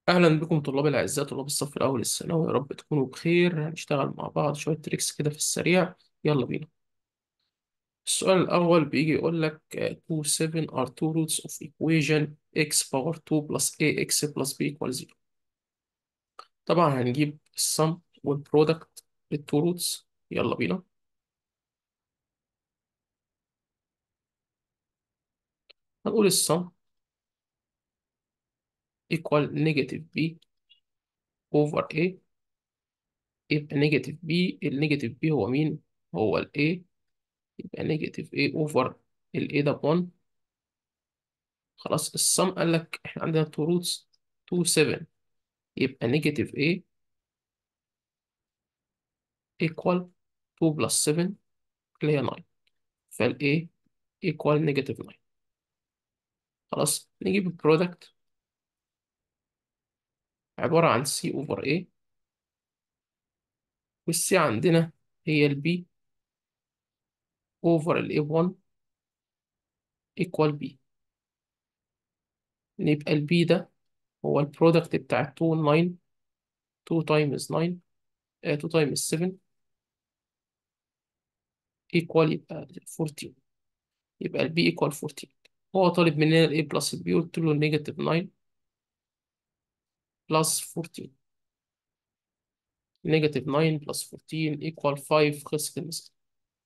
أهلا بكم طلاب الأعزاء طلاب الصف الأول الثانوي يا رب تكونوا بخير هنشتغل مع بعض شوية تريكس كده في السريع يلا بينا السؤال الأول بيجي يقول لك uh, 2 7 are two roots of equation x power 2 plus ax plus b equal 0 طبعا هنجيب السم والبرودكت للتو روتس يلا بينا هنقول السم equal negative b over a يبقى negative b النيجاتيف b هو مين؟ هو ال a يبقى negative a over ال a ده ب 1 خلاص السم قال لك احنا عندنا تو روتس 2 7 يبقى نيجاتيف a equal 2 بلس 7 اللي هي 9 فال a equal نيجاتيف 9 خلاص نجيب البرودكت عبارة عن c over a والسي عندنا هي ال b over ال a 1 equal b يبقى ال b ده هو البرودكت بتاع 2 9 2 times 9 آه 2 times 7 equal يبقى 14 يبقى ال b equal 14 هو طالب مننا ال a plus ال b قلت له نيجاتيف 9 plus 14 نيجاتيف 9 بلس 14 equal 5 خلصت المسألة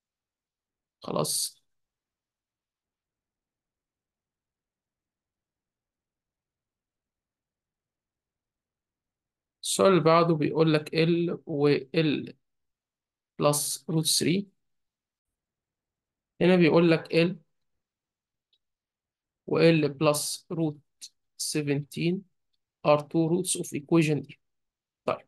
خلاص السؤال اللي بعده بيقول لك L و L بلس روت 3 هنا بيقول لك L و L بلس روت 17 are two roots of equation دي طيب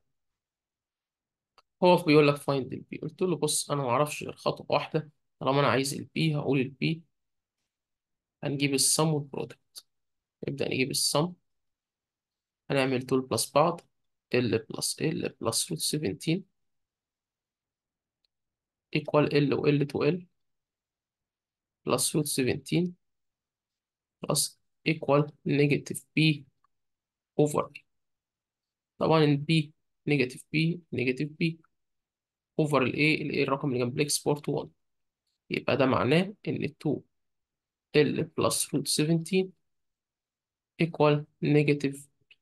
هو بيقول لك find ال B قلت له بص أنا ما أعرفش غير خطوة واحدة طالما أنا عايز ال B هقول ال B هنجيب السم والبرودكت نبدأ نجيب السم هنعمل دول بلس بعض L بلس L بلس روت 17 equal L و L to L plus root 17 plus equal negative b over a طبعا ال b negative b negative b over ال a ال a الرقم اللي جنب الاكس بورت 1 يبقى ده معناه ان 2 l plus root 17 equal negative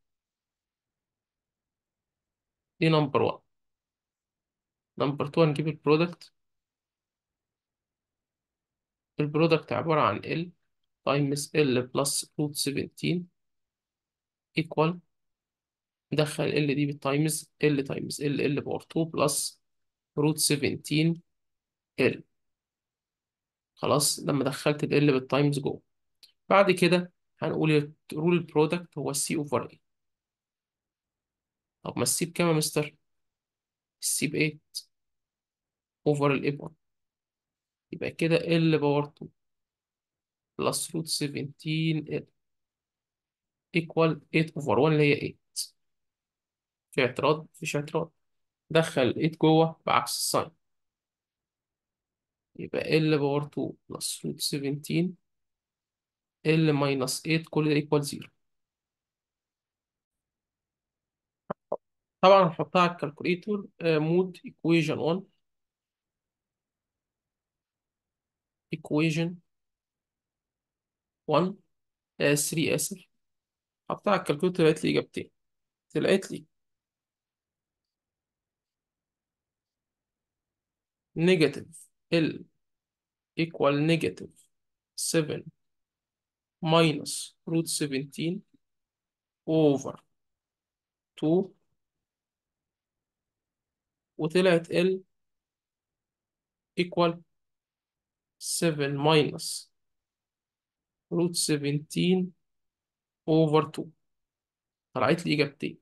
دي نمبر 1 نمبر 2 نجيب البرودكت البرودكت عبارة عن l times l plus root 17 equal ندخل ال دي بالتايمز ال تايمز ال ال باور 2 بلس روت 17 ال خلاص لما دخلت ال ال بالتايمز جوه بعد كده هنقول رول البرودكت هو السي اوفر ايه طب ما السي بكام يا مستر السي ب 8 اوفر الاي 1 يبقى كده ال باور 2 بلس روت 17 ال ايكوال 8 اوفر 1 اللي هي 8 في اعتراض مفيش اعتراض دخل 8 جوه بعكس الساين يبقى ال باور 2 بلس روت 17 ال ماينس 8 كل ده ايكوال 0 طبعا هنحطها على الكالكوليتور مود ايكويجن 1 ايكويجن 1 3 اسف حطها على الكالكوليتور لقيت لي اجابتين طلعت لي نيجاتيف ال equal negative 7 minus root 17 over 2 وطلعت ال equal 7 minus root 17 over 2 طلعت لي إجابتين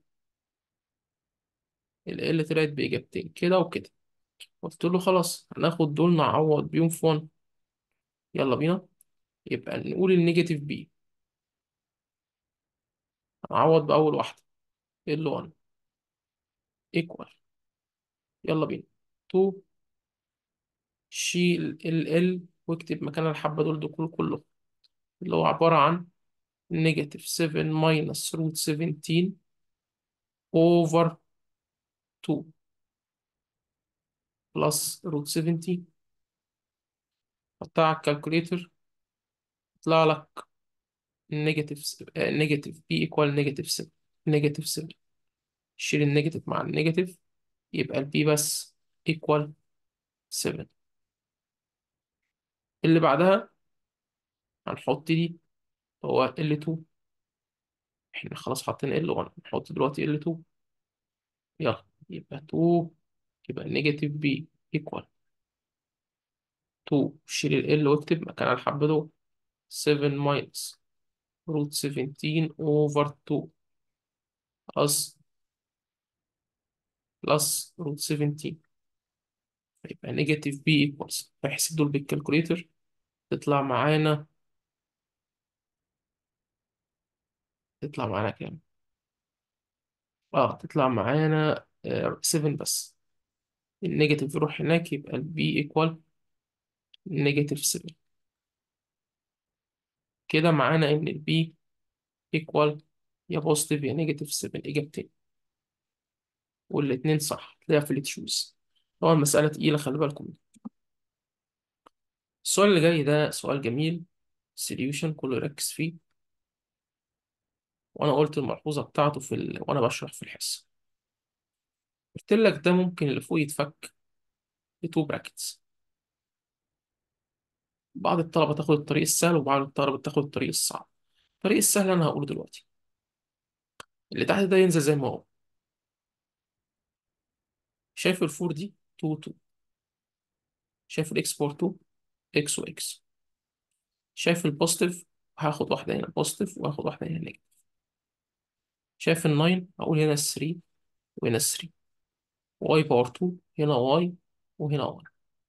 ال ال طلعت بإجابتين كده وكده قلت له خلاص هناخد دول نعوض بيهم في 1 يلا بينا يبقى نقول النيجاتيف بي هنعوض بأول واحدة ال 1 equal يلا بينا 2 شيل ال ال واكتب مكان الحبة دول دول كلهم اللي هو عبارة عن نيجاتيف 7 minus root 17 over 2 بلس روت 70 حطها على الكالكوليتر يطلع لك نيجاتيف نيجاتيف بي ايكوال نيجاتيف 7 نيجاتيف 7 شيل النيجاتيف مع النيجاتيف يبقى البي بس ايكوال 7 اللي بعدها هنحط دي هو L2 احنا خلاص حاطين L1 نحط دلوقتي L2 يلا يبقى 2 يبقى نيجاتيف بي ايكوال 2 شيل ال L واكتب مكانها الحبة دول 7 ماينس روت 17 اوفر 2 بلس بلس روت 17 يبقى نيجاتيف بي ايكوالز بحسب دول بالكالكوليتر تطلع معانا تطلع معانا كام؟ اه تطلع معانا 7 بس النيجاتيف يروح هناك يبقى البي ايكوال نيجاتيف 7 كده معانا ان البي ايكوال يا بوزيتيف يا نيجاتيف 7 اجابتين والاتنين صح تلاقيها في التشوز طبعا مسألة تقيلة خلي بالكم منها. السؤال اللي جاي ده سؤال جميل سوليوشن كله يركز فيه وانا قلت الملحوظة بتاعته في ال... وانا بشرح في الحصة قلت لك ده ممكن اللي فوق يتفك بتو براكتس بعض الطلبة تاخد الطريق السهل وبعض الطلبة تاخد الطريق الصعب الطريق السهل انا هقوله دلوقتي اللي تحت ده ينزل زي ما هو شايف الفور دي 2 2 شايف الاكسبور 2 اكس واكس شايف البوزيتيف هاخد واحدة هنا بوزيتيف وهاخد واحدة هنا نيجاتيف شايف الناين هقول هنا 3 وهنا 3 واي باور 2 هنا واي وهنا واي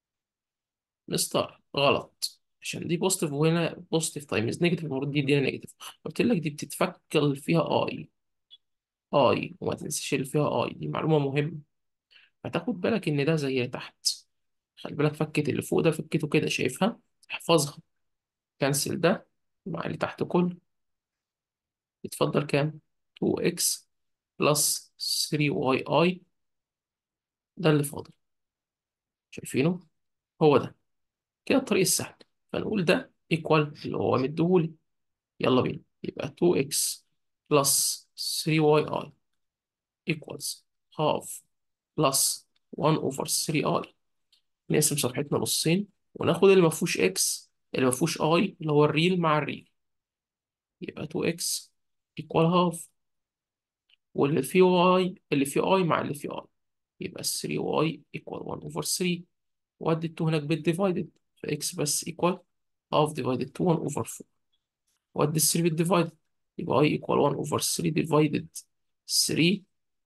مستر غلط عشان دي بوزيتيف وهنا بوزيتيف تايمز نيجاتيف المفروض دي دي نيجاتيف قلت لك دي بتتفكر فيها اي اي وما تنسيش اللي فيها اي دي معلومة مهمة فتاخد بالك ان ده زي تحت خلي بالك فكت اللي فوق ده فكته كده شايفها احفظها كنسل ده مع اللي تحت كله يتفضل كام 2x بلس 3yi ده اللي فاضل شايفينه هو ده كده الطريق السهل فنقول ده ايكوال اللي هو مديهولي يلا بينا يبقى 2x plus 3yi equals half plus 1 over 3i نقسم صفحتنا نصين وناخد اللي ما فيهوش x اللي ما فيهوش i اللي هو الريل مع الريل يبقى 2x equal half واللي فيه y اللي فيه i مع اللي فيه i يبقى 3y equal 1 over 3 وأدي 2 هناك بالديفايدد فx بس equal half divided 2 1 over 4 وأدي 3 بالديفايدد يبقى y equal 1 over 3 divided 3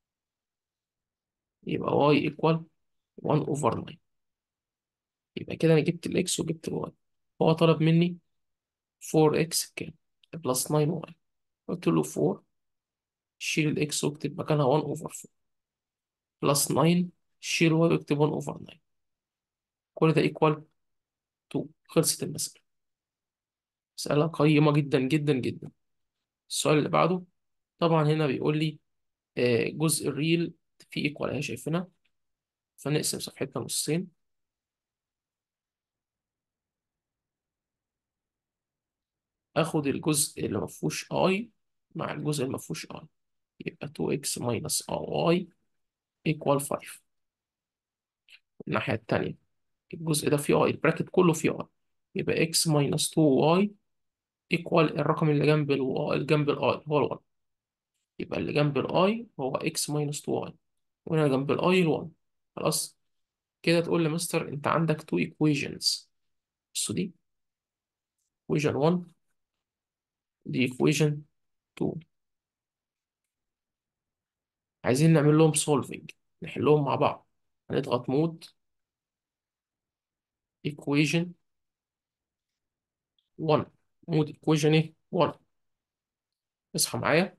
يبقى y equal 1 over 9 يبقى كده أنا جبت الإكس وجبت الواي هو طلب مني 4x بكام؟ بلس 9y قلت له 4 شيل الإكس واكتب مكانها 1 over 4 بلس 9 شيل y واكتب 1 over 9 كل ده equal 2 خلصت المسألة مسألة قيمة جدا جدا جدا السؤال اللي بعده طبعا هنا بيقول لي آه، جزء الريل في ايكوال اهي شايفينها فنقسم صفحتنا نصين اخد الجزء اللي ما فيهوش i مع الجزء اللي ما فيهوش i يبقى 2x minus y equal 5 الناحية التانية الجزء ده فيه i البراكت كله فيه i يبقى x minus 2y equal الرقم اللي جنب ال اللي جنب ال i هو ال 1 يبقى اللي جنب ال i هو x minus 2y وهنا جنب ال i ال 1 خلاص كده تقول لي مستر انت عندك two equations بصوا دي equation 1 دي equation 2 عايزين نعمل لهم solving نحلهم مع بعض هنضغط مود equation 1 مود equation ايه 1 اصحى معايا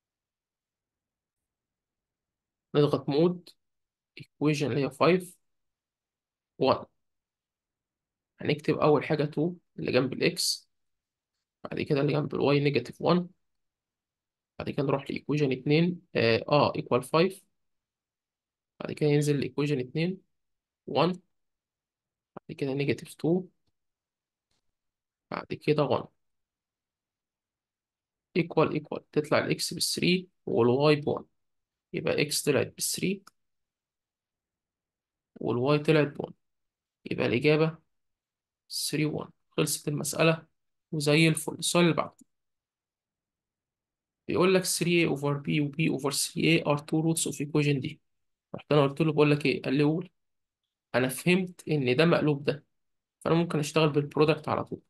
نضغط مود equation اللي هي 5 1 هنكتب اول حاجة 2 اللي جنب الاكس بعد كده اللي جنب الواي نيجاتيف 1 بعد كده نروح لإيكويجن 2 اه, آه equal 5 بعد كده ينزل لإيكويجن 2 1 بعد كده نيجاتيف 2 بعد كده 1 equal equal تطلع الإكس بال 3 والواي ب 1 يبقى إكس طلعت بال 3 والواي طلعت ب 1 يبقى الإجابة 3 1 خلصت المسألة وزي الفل السؤال اللي بعده بيقول لك 3a over b و b over 3a are two roots of equation دي رحت انا قلت له بقول لك ايه قال لي قول انا فهمت ان ده مقلوب ده فانا ممكن اشتغل بالبرودكت على طول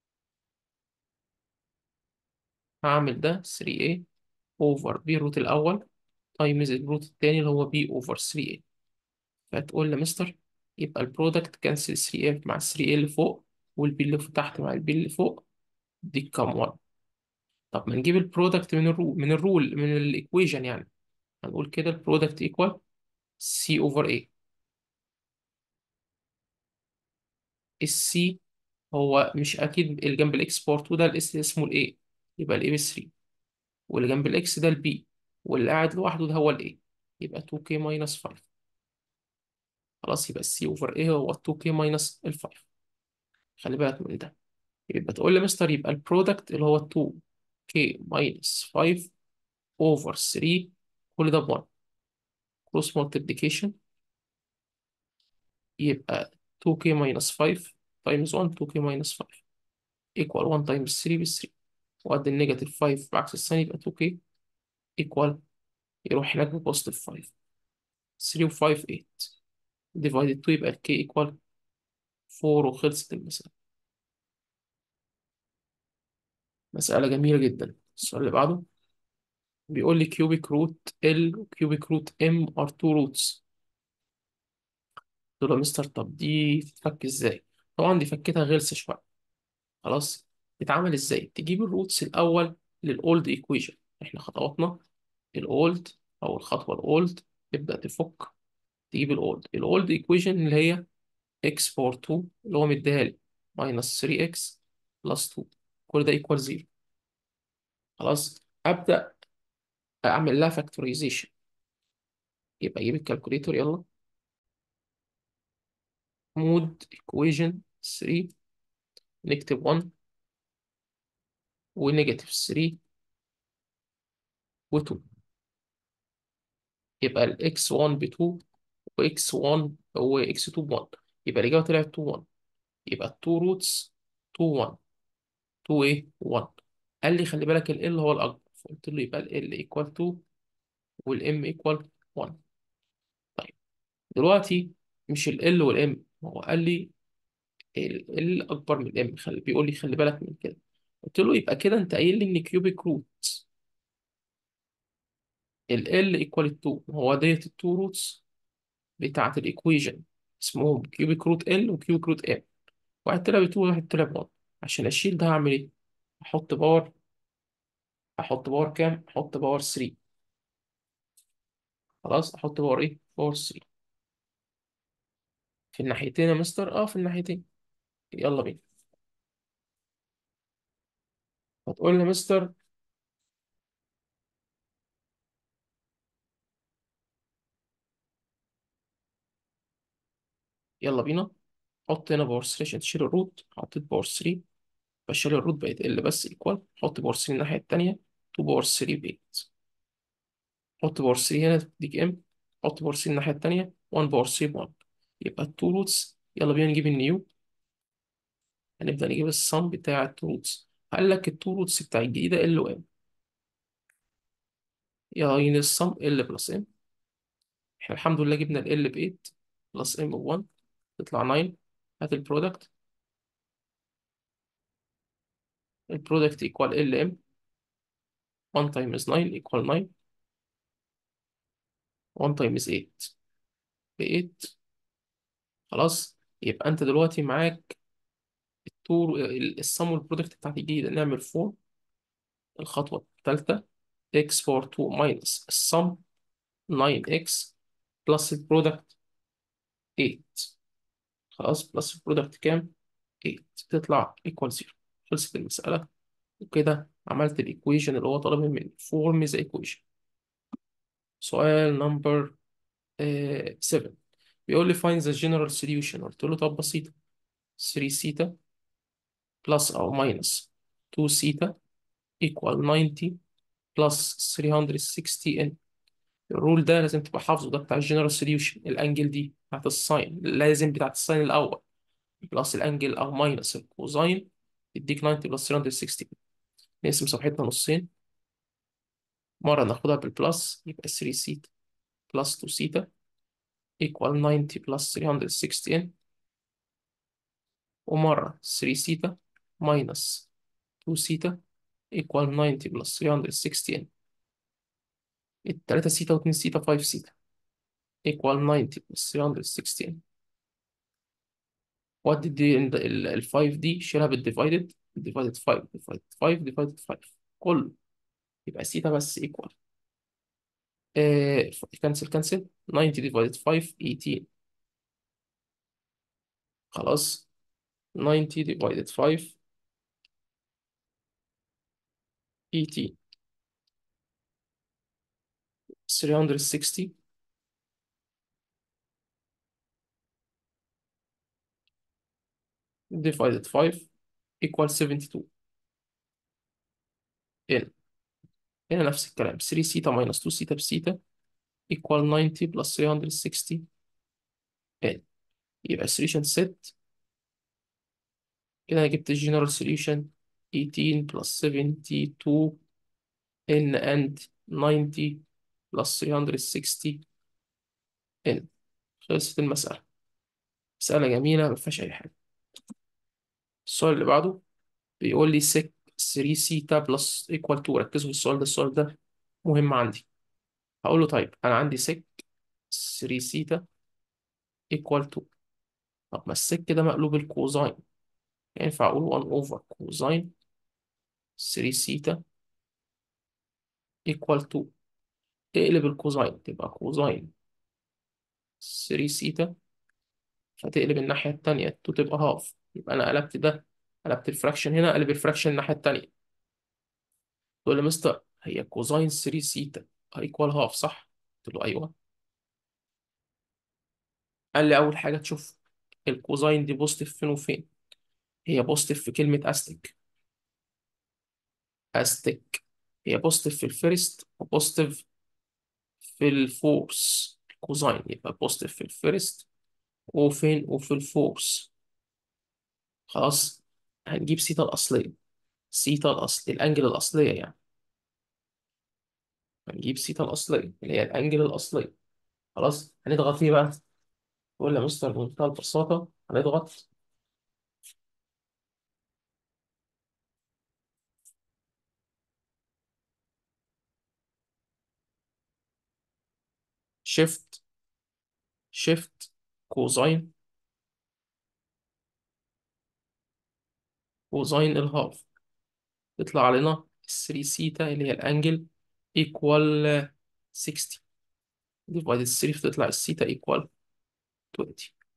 هعمل ده 3a over b الروت الاول تايمز الروت التاني اللي هو b over 3a فهتقول لي مستر يبقى البرودكت كانسل 3a مع 3a اللي فوق والبي اللي تحت مع البي اللي فوق دي كام 1 طب ما نجيب البرودكت من الرول من الرول من الايكويشن يعني هنقول كده البرودكت ايكوال c over a السي هو مش اكيد اللي جنب الاكس بار 2 ده الاس اسمه الاي يبقى الاي ب 3 واللي جنب الاكس ده البي واللي قاعد لوحده ده هو الاي يبقى 2k ماينس 5 خلاص يبقى السي اوفر ايه هو 2k ماينس ال 5 خلي بالك من ده يبقى تقول لي مستر يبقى البرودكت اللي هو 2k ماينس 5 اوفر 3 كل ده ب 1 كروس مالتيبليكيشن يبقى 2k ماينس 5 تايمز 1 2k ماينس 5 equal 1 تايمز 3 ب 3 وقد النيجاتيف 5 بعكس الثاني يبقى 2k equal يروح هناك ببوزيتيف 5 3 و 5 8 divided 2 يبقى ال k equal 4 وخلصت المسألة مسألة جميلة جدا السؤال اللي بعده بيقول لي cubic root L و cubic root M are two roots قلت له يا مستر طب دي تتفك ازاي؟ طبعا دي فكتها غلسة شوية خلاص تتعمل ازاي؟ تجيب الروتس الأول للأولد equation احنا خطواتنا الأولد أو الخطوة الأولد تبدأ تفك تجيب الأولد الأولد equation اللي هي x باور 2 اللي هو مديها لي minus 3x plus 2 كل ده equal 0 خلاص أبدأ أعمل لها factorization يبقى أجيب الكالكوليتور يلا مود equation 3 نكتب 1 ونيجاتيف 3 و2 يبقى ال x1 ب 2 و x1 و x2 ب 1 يبقى الإجابة طلعت 2 1 يبقى 2 روتس 2 1 2 ايه 1 قال لي خلي بالك ال L هو الأكبر فقلت له يبقى ال L equal 2 وال M equal 1 طيب دلوقتي مش ال L وال M هو قال لي ال L أكبر من ال M خلي بيقول لي خلي بالك من كده قلت له يبقى كده أنت قايل لي إن كيوبيك روت ال L equal 2 هو ديت التو روتس بتاعة الإيكويجن اسمهم كيوبيك روت L وكيوبيك روت M واحد طلع ب 2 وواحد طلع ب 1 عشان أشيل ده هعمل إيه؟ أحط باور أحط باور كام؟ أحط باور 3 خلاص أحط باور إيه؟ باور 3 في الناحيتين يا مستر؟ أه في الناحيتين يلا بينا هتقول لي يا مستر يلا بينا حط هنا باور 3 عشان تشيل الروت حطيت باور 3 بشيل الروت بقت ال بس ايكوال حط باور 3 الناحية التانية 2 باور 3 ب 8 حط باور 3 هنا تديك ام حط باور 3 الناحية التانية 1 باور 3 ب 1 يبقى التو روتس يلا بينا نجيب النيو هنبدأ نجيب الصم بتاع التو روتس قال لك التو روتس بتاع الجديدة ال و ام يعني الصم ال بلس ام احنا الحمد لله جبنا ال ال ب 8 بلس ام ب 1 تطلع 9 هات البرودكت البرودكت ايكوال ال ام 1 times 9 equal 9 1 times 8 ب 8 خلاص يبقى انت دلوقتي معاك التور السم والبرودكت بتاعت الجديدة نعمل 4 الخطوة الثالثة x باور 2 minus السم 9x بلس البرودكت 8 خلاص بلس البرودكت كام 8 تطلع equal 0 خلصت المسألة وكده عملت الايكويشن اللي هو طالبها مني فورم ذا ايكويشن سؤال نمبر 7 بيقول لي find the general solution قلت له طب بسيطة 3 سيتا بلس أو ماينس 2 سيتا equal 90 بلس 360 n الرول ده لازم تبقى حافظه ده بتاع الجنرال سوليوشن الانجل دي بتاعت الساين لازم بتاعت الساين الاول بلس الانجل او ماينس الكوزاين يديك 90 بلس 360 نقسم صفحتنا نصين مرة ناخدها بالبلس يبقى 3 سيتا بلس 2 سيتا equal 90 بلس 360 ومرة 3 سيتا minus 2 سيتا equal 90 بلس 360 التلاتة سيتا واتنين سيتا 5 سيتا equal 90 بلس 360 ودي دي ال 5 دي شيلها بالديفايدد ديفايدد 5 ديفايدد 5 ديفايدد 5 كله يبقى سيتا بس equal آه كنسل كنسل 90 ديفايدد 5 18 خلاص 90 divided 5 18 360 divided 5 equal 72 هنا هنا نفس الكلام 3 سيتا minus 2 سيتا بسيتا equal 90 plus 360 هنا يبقى solution set كده أنا جبت الجنرال solution 18 plus 72 n and 90 plus 360 n خلصت المسألة مسألة جميلة ما فيهاش أي حاجة السؤال اللي بعده بيقول لي سك 3 سيتا بلس ايكوال 2 ركزوا في السؤال ده السؤال ده مهم عندي هقول له طيب أنا عندي سك 3 سيتا ايكوال 2 طب ما السك ده مقلوب الكوزاين ينفع أقول 1 أوفر كوزاين 3 سيتا ايكوال 2 تقلب الكوزاين تبقى كوزاين 3 سيتا فتقلب الناحية التانية 2 تبقى هاف يبقى أنا قلبت ده قلبت الفراكشن هنا قلب الفراكشن الناحية التانية تقول لي مستر هي كوزاين 3 سيتا ايكوال هاف صح؟ قلت له أيوه قال لي أول حاجة تشوف الكوزاين دي بوزيتيف فين وفين هي بوزيتيف في كلمة أستك أستك هي بوزيتيف في الفيرست وبوزيتيف في الفورس الكوزاين يبقى بوزيتيف في الفيرست وفين وفي الفورس خلاص هنجيب سيتا الأصلية سيتا الأصل الأنجل الأصلية يعني هنجيب سيتا الأصلية اللي هي الأنجل الأصلية خلاص هنضغط فيه بقى تقول لي يا مستر بمنتهى البساطة هنضغط شيفت شيفت كوزاين كوزاين الهاف يطلع علينا 3 سيتا اللي هي الأنجل equal 60 ديفايد 3 فتطلع السيتا equal 20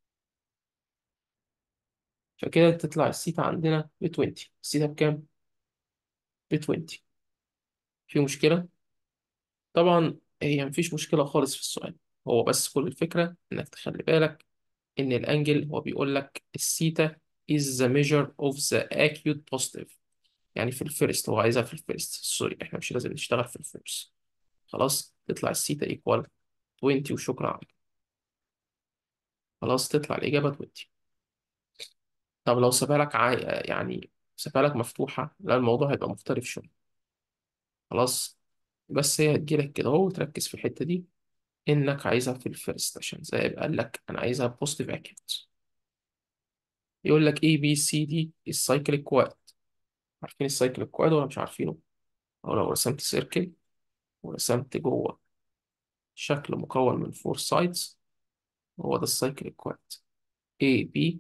فكده تطلع السيتا عندنا ب 20 السيتا بكام؟ ب 20 في مشكلة؟ طبعا هي مفيش مشكلة خالص في السؤال هو بس كل الفكرة إنك تخلي بالك إن الأنجل هو بيقول لك السيتا is the measure of the acute positive يعني في الفيرست هو عايزها في الفيرست سوري احنا مش لازم نشتغل في الفيرست خلاص تطلع السيتا equal 20 وشكرا عليك خلاص تطلع الإجابة 20 طب لو سابها لك عاي... يعني سابها لك مفتوحة لا الموضوع هيبقى مختلف شوية خلاص بس هي هتجيلك كده اهو وتركز في الحتة دي إنك عايزها في الفيرست عشان زي ما قال لك أنا عايزها بوزيتيف أكيوت يقول لك A B C D السايكليك كواد عارفين السايكليك كواد ولا مش عارفينه؟ أو لو رسمت سيركل ورسمت جوه شكل مكون من فور سايدز هو ده السايكليك كواد A B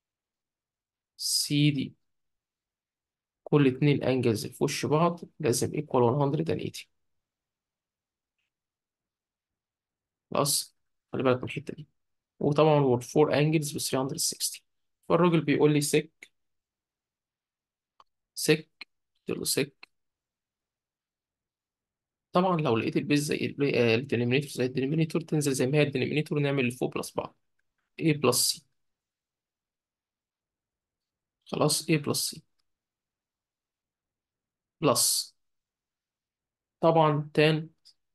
C D كل اتنين انجلز في وش بعض لازم ايكوال 180 خلاص خلي بالك من الحته دي وطبعا هو الفور انجلز ب 360 فالراجل بيقول لي سك سك قلت له سك طبعا لو لقيت البيز زي الدينومينيتور زي الدينومينيتور تنزل زي ما هي الدينومينيتور ونعمل اللي فوق بلس بعض a بلس c خلاص a بلس c بلس طبعا tan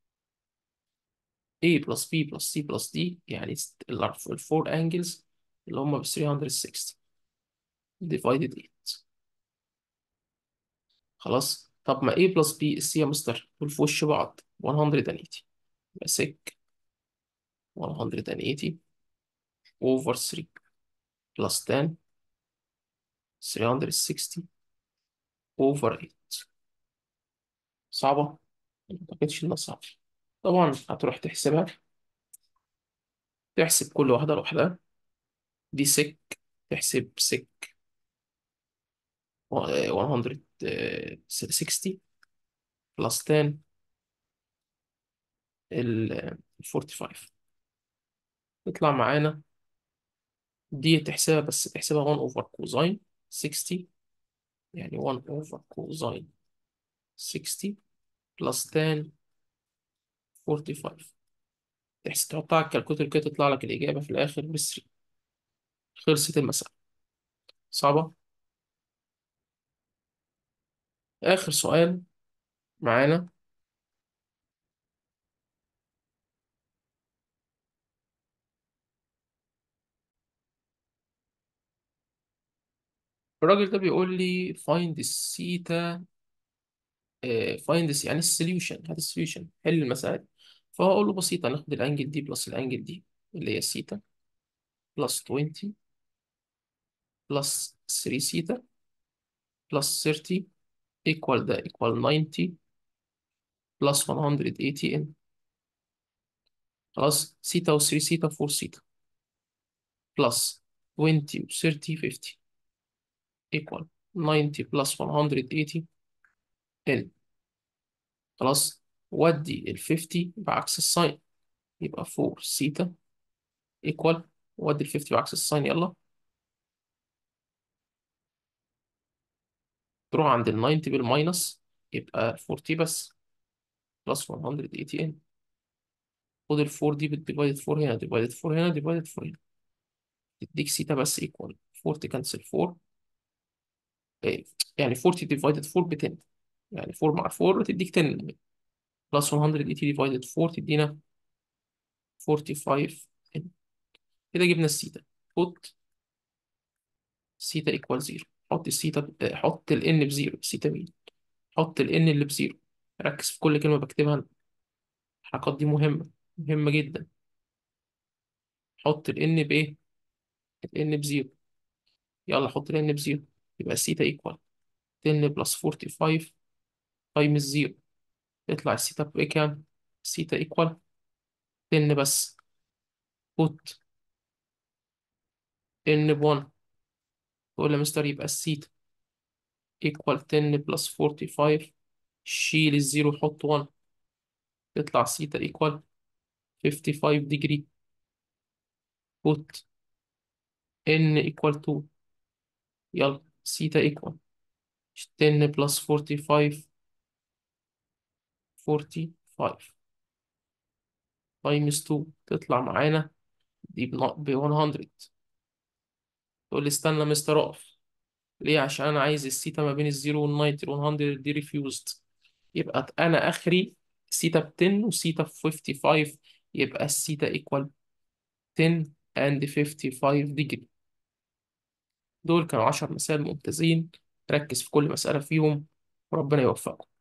a بلس b بلس c بلس d يعني الفور انجلز اللي هم ب 360 divided 8 خلاص طب ما a بلس b السي يا مستر دول في وش بعض 180 يبقى sec 180 over 3 plus 10 360 over 8 صعبة؟ ما أعتقدش إنها صعبة طبعا هتروح تحسبها تحسب كل واحدة لوحدها دي سك تحسب سك 160 بلس 10 ال 45 يطلع معانا دي تحسبها بس تحسبها 1 اوفر كوزين 60 يعني 1 اوفر كوزين 60 بلس 10 45 تحسب تحطها على الكالكوليتر كده تطلع لك الإجابة في الآخر ب 3 خلصت المسألة صعبة آخر سؤال معانا الراجل ده بيقول لي find الثيتا find يعني السوليوشن هات السوليوشن حل المسائل فهقول له بسيطة ناخد الأنجل دي بلس الأنجل دي اللي هي الثيتا بلس 20 بلس 3 ثيتا بلس 30 equal ده equal 90 بلس 180 ان خلاص ثيتا و 3 ثيتا 4 ثيتا بلس 20 و 30 50 equal 90 بلس 180 ان خلاص ودي ال 50 بعكس الساين يبقى 4 ثيتا equal ودي ال 50 بعكس الساين يلا تروح عند ال 90 بالماينس يبقى 40 بس بلس 180 ان خد ال 4 دي بالديفايدد 4 هنا ديفايدد 4 هنا ديفايدد 4 هنا تديك ثيتا بس equal 4 تكنسل 4 إيه، يعني 40 ديفايدد 4 ب 10 يعني 4 مع 4 تديك 10 بلس 180 ديفايدد 4 تدينا 45 n كده جبنا الثيتا put ثيتا equal 0 حط الثيتا حط ال n بزيرو ثيتا مين حط ال n اللي بزيرو ركز في كل كلمة بكتبها أنا الحركات دي مهمة مهمة جدا حط ال n بإيه ال n بزيرو يلا حط ال n بزيرو يبقى الثيتا equal 10 بلس 45 تايمز 0 يطلع الثيتا بإيه كام الثيتا equal 10 بس put n ب 1 تقول يا مستر يبقى الثيتا equal 10 بلس 45 شيل الزيرو حط 1 تطلع ثيتا equal 55 degree put n equal 2 يلا ثيتا equal 10 بلس 45 45 تايمز 2 تطلع معانا دي ب 100 تقول لي استنى مستر اقف ليه عشان انا عايز الثيتا ما بين الزيرو وال 90 وال 100 دي ريفيوزد يبقى انا اخري ثيتا ب 10 وثيتا ب 55 يبقى الثيتا ايكوال 10 and 55 degree دول كانوا 10 مسائل ممتازين ركز في كل مسألة فيهم وربنا يوفقكم